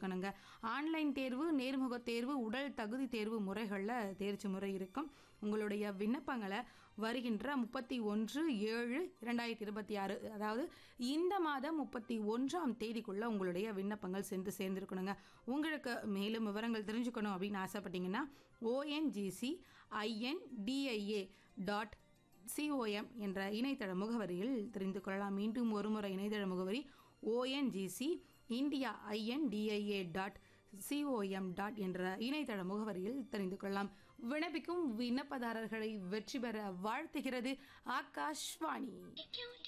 தெரிஞ்சுக்கணுங்க online தேர்வு நேர்முக தேர்வு உடல் தகுதி தேர்வு முறைகளில் தேர்ச்சி முறை இருக்கும் உங்களுடைய விண்ணப்பங்களை வருகின்ற முப்பத்தி ஒன்று ஏழு இரண்டாயிரத்தி இருபத்தி ஆறு அதாவது இந்த மாதம் முப்பத்தி ஒன்றாம் தேதிக்குள்ள உங்களுடைய விண்ணப்பங்கள் சென்று சேர்ந்திருக்கணுங்க உங்களுக்கு மேலும் விவரங்கள் தெரிஞ்சுக்கணும் அப்படின்னு ஆசைப்பட்டீங்கன்னா ஓஎன்ஜிசி ஐஎன்டிஐஏ டாட் சிஓஎம் என்ற இணையதள முகவரியில் தெரிந்து கொள்ளலாம் மீண்டும் ஒருமுறை இணையதள முகவரி ONGC India I N D I A dot C O M dot என்ற இணையதள முகவரியில் தெரிந்து கொள்ளலாம் விண்ணப்பிக்கும் விண்ணப்பதாரர்களை வெற்றி பெற வாழ்த்துகிறது ஆகாஷ்வாணி